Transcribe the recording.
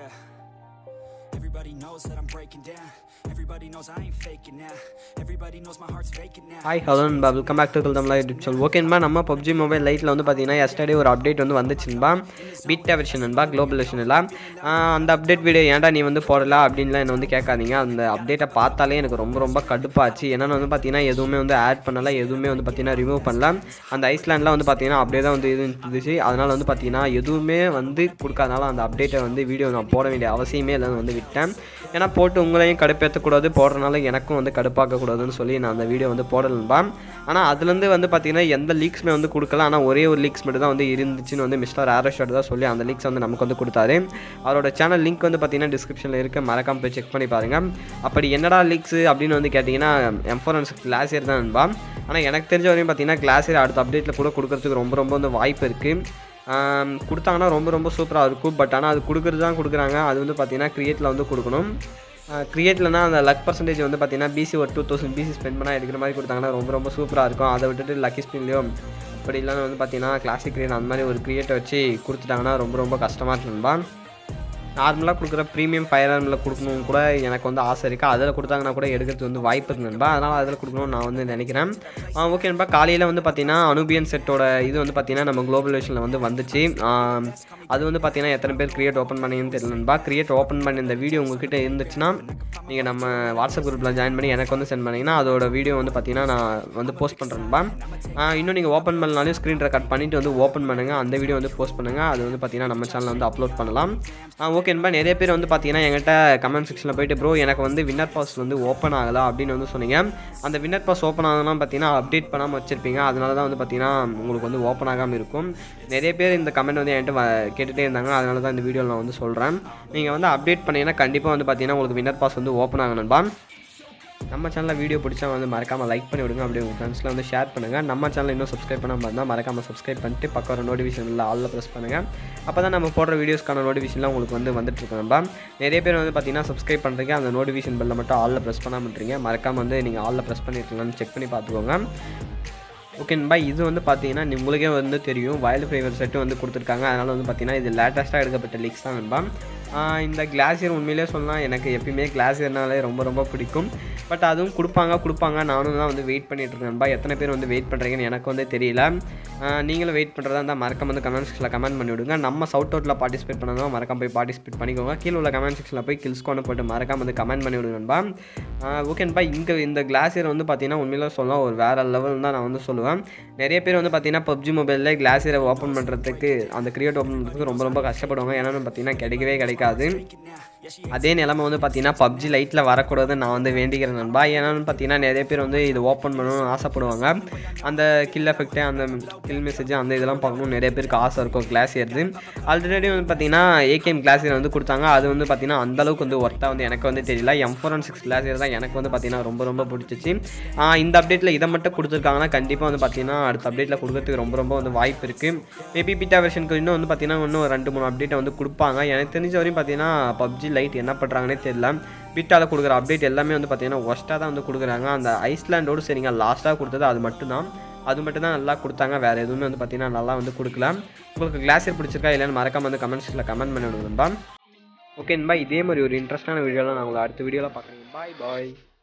yeah. Everybody knows that I'm breaking down. Everybody knows I ain't faking now. Everybody knows my heart's vacant now. Hi hello நண்பா welcome back to தமிழா YouTube channel ஓகேன்பா நம்ம PUBG mobile லைட்டில் வந்து பார்த்தீங்கன்னா yesterday ஒரு update வந்து வந்துச்சுன்பா பீட்டா வெர்ஷன் நண்பா குளோபல் வெர்ஷன் எல்லாம் அந்த அப்டேட் வீடியோ ஏன்டா நீ வந்து போடல அப்படின்லாம் என்னை வந்து கேட்காதீங்க அந்த அப்டேட்டை பார்த்தாலே எனக்கு ரொம்ப ரொம்ப கடுப்பாச்சு என்னென்னு வந்து பார்த்தீங்கன்னா எதுவுமே வந்து ஆட் பண்ணல எதுவுமே வந்து பார்த்தீங்கன்னா ரிமூவ் பண்ணல அந்த ஐஸ்லாண்டில் வந்து பார்த்தீங்கன்னா அப்படியே தான் வந்து இது இருந்துச்சு அதனால் வந்து பார்த்தீங்கன்னா எதுவுமே வந்து கொடுக்காதனால அந்த அப்டேட்டை வந்து வீடியோ நான் போட வேண்டிய அவசியமே இல்லைன்னு வந்து விட்டேன் ஏன்னா போட்டு உங்களையும் கடுப்பேற்றக்கூடாது போடுறனால எனக்கும் வந்து கடுப்பாக்கக்கூடாதுன்னு சொல்லி நான் அந்த வீடியோ வந்து போடலன்பா ஆனால் அதுலேருந்து வந்து பார்த்தீங்கன்னா எந்த லீக்ஸுமே வந்து கொடுக்கல ஆனால் ஒரே ஒரு லீக்ஸ் மட்டும் தான் வந்து இருந்துச்சுன்னு வந்து மிஸ்டர் ஆரோஷோட் தான் சொல்லி அந்த லீக்ஸ் வந்து நமக்கு வந்து கொடுத்தாரு அவரோட சேனல் லிங்க் வந்து பார்த்தீங்கன்னா டிஸ்கிரிப்ஷனில் இருக்க மறக்காம போய் செக் பண்ணி பாருங்கள் அப்படி என்னடா லீக்ஸ் அப்படின்னு வந்து கேட்டிங்கன்னா எம்ஃபோரன்ஸ் கிளாஸ் இயர் தான் நண்பா ஆனால் எனக்கு தெரிஞ்ச வரையும் பார்த்தீங்கன்னா கிளாஸ் இயர் அடுத்த அப்டேட்டில் கூட கொடுக்கறதுக்கு ரொம்ப ரொம்ப வந்து வாய்ப்பு இருக்குது ஆம், கொடுத்தாங்கன்னா ரொம்ப ரொம்ப சூப்பராக இருக்கும் பட் ஆனால் அது கொடுக்குறது தான் கொடுக்குறாங்க அது வந்து பார்த்தீங்கன்னா க்ரியேட்டில் வந்து கொடுக்கணும் க்ரியேட்லனா அந்த லக் பர்சன்டேஜ் வந்து பார்த்தீங்கன்னா பிசி ஒரு டூ தௌசண்ட் பிசி ஸ்பெண்ட் பண்ணால் எடுக்கிற மாதிரி கொடுத்தாங்கன்னா ரொம்ப ரொம்ப சூப்பராக இருக்கும் அதை விட்டுட்டு லக்கி ஸ்பின்லையோ அப்படி இல்லைன்னா வந்து பார்த்தீங்கன்னா கிளாசிக் கிரியேட் அந்த மாதிரி ஒரு கிரியேட்டை வச்சு கொடுத்துட்டாங்கன்னா ரொம்ப ரொம்ப கஷ்டமாக இருக்குன்பா நார்மலாக கொடுக்குற ப்ரீமியம் ஃபயர் ஆர்மில் கொடுக்கணும் கூட எனக்கு வந்து ஆசை இருக்குது அதில் கொடுத்தாங்கன்னா கூட எடுக்கிறதுக்கு வந்து வாய்ப்பு இருக்கு நண்பா அதனால் அதில் கொடுக்கணும்னு நான் வந்து நினைக்கிறேன் ஓகே நண்பா காலையில் வந்து பார்த்தீங்கன்னா அனுபியன் செட்டோட இது வந்து பார்த்தீங்கன்னா நம்ம குளோபல் விஷனில் வந்து வந்துச்சு ஆம், அது வந்து பார்த்தீங்கன்னா எத்தனை பேர் கிரியேட் ஓப்பன் பண்ணீங்கன்னு தெரியல நண்பா கிரியேட் ஓப்பன் பண்ணி இந்த வீடியோ உங்ககிட்ட இருந்துச்சுன்னா நீங்கள் நம்ம வாட்ஸ்அப் குரூப்பில் ஜாயின் பண்ணி எனக்கு வந்து சென்ட் பண்ணிங்கன்னா அதோட வீடியோ வந்து பார்த்தீங்கன்னா நான் வந்து போஸ்ட் பண்ணுறேன்பா இன்னும் நீங்கள் ஓப்பன் பண்ணலாலும் ஸ்க்ரீன் ரெக்கார்ட் பண்ணிவிட்டு வந்து ஓப்பன் பண்ணுங்கள் அந்த வீடியோ வந்து போஸ்ட் பண்ணுங்கள் அது வந்து பார்த்தீங்கன்னா நம்ம சேனலில் வந்து அப்லோட் பண்ணலாம் ஓகேன்பா நிறைய பேர் வந்து பார்த்தீங்கன்னா என்கிட்ட கமெண்ட் செக்ஷனில் போயிட்டு ப்ரோ எனக்கு வந்து வின்னர் பாஸ் வந்து ஓப்பன் ஆகலை அப்படின்னு வந்து சொன்னீங்க அந்த வின்னர் பாஸ் ஓப்பன் ஆகலாம் பார்த்தீங்கன்னா அப்டேட் பண்ணாமல் வச்சுருப்பீங்க அதனால தான் வந்து பார்த்தீங்கன்னா உங்களுக்கு வந்து ஓப்பன் ஆகாமல் இருக்கும் நிறைய பேர் இந்த கமெண்ட் வந்து என்கிட்ட வ- கேட்டுகிட்டே இருந்தாங்க அதனால தான் இந்த வீடியோவில் நான் வந்து சொல்கிறேன் நீங்கள் வந்து அப்டேட் பண்ணீங்கன்னா கண்டிப்பாக வந்து பார்த்தீங்கன்னா உங்களுக்கு வின்னர் பாஸ் வந்து ஓப்பன் ஆகணும்பா நம்ம சேனலில் வீடியோ பிடிச்சா வந்து மறக்காமல் லைக் பண்ணி விடுங்க அப்படியே உங்கள் ஃப்ரெண்ட்ஸில் வந்து ஷேர் பண்ணுங்கள் நம்ம சேனல் இன்னும் சப்ஸ்கிரைப் பண்ணாமல் இருந்தால் மறக்காமல் சப்ஸ்கிரைப் பண்ணிட்டு பக்கம் வர நோட்டிஃபிகேஷனில் ஆளில் ப்ரெஸ் பண்ணுங்கள் அப்போ தான் நம்ம போடுற வீடியோஸ்க்கான நோட்டிஃபிகேஷன்லாம் உங்களுக்கு வந்து வந்துட்டு நம்ம நிறைய பேர் வந்து பார்த்தீங்கன்னா சப்ஸ்கிரைப் பண்ணுறீங்க அந்த நோட்டிஃபிகேஷன் பெல்ல மட்டும் ஆளில் ப்ரெஸ் பண்ணாமல் இருக்கீங்க மறக்காமல் வந்து நீங்கள் ஆளில் ப்ரெஸ் பண்ணிருக்கீங்களான்னு செக் பண்ணி பார்த்துக்கோங்க ஓகே நண்பா இது வந்து பார்த்தீங்கன்னா உங்களுக்கே வந்து தெரியும் வயல் ஃப்ளேவர் செட்டு வந்து கொடுத்துருக்காங்க அதனால் வந்து பார்த்தீங்கன்னா இது லேட்டஸ்ட்டாக எடுக்கப்பட்ட லீக்ஸ் தான் நண்பா ஆஹ் இந்த கிளாசியர் உண்மையிலே சொல்லலாம் எனக்கு எப்பயுமே கிளாசியர்னாலே ரொம்ப ரொம்ப பிடிக்கும் பட் அதுவும் கொடுப்பாங்க கொடுப்பாங்க நானும் தான் வந்து வெயிட் பண்ணிட்டு இருக்கேன் நண்பா எத்தனை பேர் வந்து வெயிட் பண்ணுறீங்கன்னு எனக்கு வந்து தெரியல ஆஹ் நீங்களும் வெயிட் பண்ணுறதா இருந்தால் மறக்காம வந்து கமெண்ட் செக்ஷனில் கமெண்ட் பண்ணி விடுங்க நம்ம சவுட் அவுட்டில் பார்ட்டிசிபேட் பண்ணதும் மறக்காம போய் பார்ட்டிசிபேட் பண்ணிக்கோங்க கீழே உள்ள கமெண்ட் செக்ஷனில் போய் கில்ஸ்கோன்னு போட்டு மறக்காம வந்து கமெண்ட் பண்ணி விடுங்க நண்பா ஓகேன்பா இங்கே இந்த கிளாசியர் வந்து பார்த்தீங்கன்னா உண்மையில சொல்லலாம் ஒரு வேறு லெவல் தான் நான் வந்து சொல்லுவேன் நிறைய பேர் வந்து பார்த்தீங்கன்னா பப்ஜி மொபைலில் கிளாசியரை ஓப்பன் பண்ணுறதுக்கு அந்த கிரியேட் ஓப்பன் பண்ணுறதுக்கு ரொம்ப ரொம்ப கஷ்டப்படுவாங்க ஏன்னா பார்த்தீங்கன்னா கிடைக்கவே கிடைக்காது அதே நிலமை வந்து பார்த்தீங்கன்னா பப்ஜி லைட்டில் வரக்கூடாதுன்னு நான் வந்து வேண்டிக்கிறேன் நண்பா ஏன்னான்னு பார்த்தீங்கன்னா நிறைய பேர் வந்து இது ஓப்பன் பண்ணணும்னு ஆசைப்படுவாங்க அந்த கில் எஃபெக்ட்டு அந்த கில் மெசேஜ் அந்த இதெல்லாம் பார்க்கணும் நிறைய பேருக்கு ஆசை இருக்கும் கிளாஸ் ஏறுது ஆல்ரெடி வந்து பார்த்தீங்கன்னா ஏகேஎம் கிளாஸ் வந்து கொடுத்தாங்க அது வந்து பார்த்தீங்கன்னா அந்த அளவுக்கு வந்து ஒர்த்தாக வந்து எனக்கு வந்து தெரியல M four one six class தான் எனக்கு வந்து பார்த்தீங்கன்னா ரொம்ப ரொம்ப பிடிச்சிச்சு ஆஹ் இந்த அப்டேட்டில் இதை மட்டும் கொடுத்துருக்காங்கன்னா கண்டிப்பாக வந்து பார்த்தீங்கன்னா அடுத்த அப்டேட்டில் கொடுக்கறதுக்கு ரொம்ப ரொம்ப வந்து வாய்ப்பு இருக்குது மேபி பீட்டா வெர்ஷனுக்கு இன்னும் வந்து பார்த்தீங்கன்னா இன்னும் ரெண்டு மூணு அப்டேட்டை வந்து கொடுப்பாங்க எனக்கு தெரிஞ்ச வரையும் பார்த்தீங்கன்னா பப்ஜி லைட் என்ன பண்ணுறாங்கன்னே தெரியல பீட்டாவில் கொடுக்குற அப்டேட் எல்லாமே வந்து பார்த்தீங்கன்னா ஒஸ்ட்டாக தான் வந்து கொடுக்குறாங்க அந்த ஐஸ்லாண்டோடு சரிங்க லாஸ்ட்டாக கொடுத்தது அது மட்டும்தான் அது மட்டும் தான் நல்லா கொடுத்தாங்க வேறு எதுவுமே வந்து பார்த்தீங்கன்னா நல்லா வந்து கொடுக்கல உங்களுக்கு கிளாஸியர் பிடிச்சிருக்கா இல்லைன்னு மறக்காம வந்து கமெண்ட் செக்ஷனில் கமெண்ட் பண்ணி விடுங்க ஓகே நண்பா இதே மாதிரி ஒரு இன்ட்ரெஸ்டான வீடியோலாம் நான் உங்களை அடுத்த வீடியோவில் பார்க்குறேன் பாய் பாய்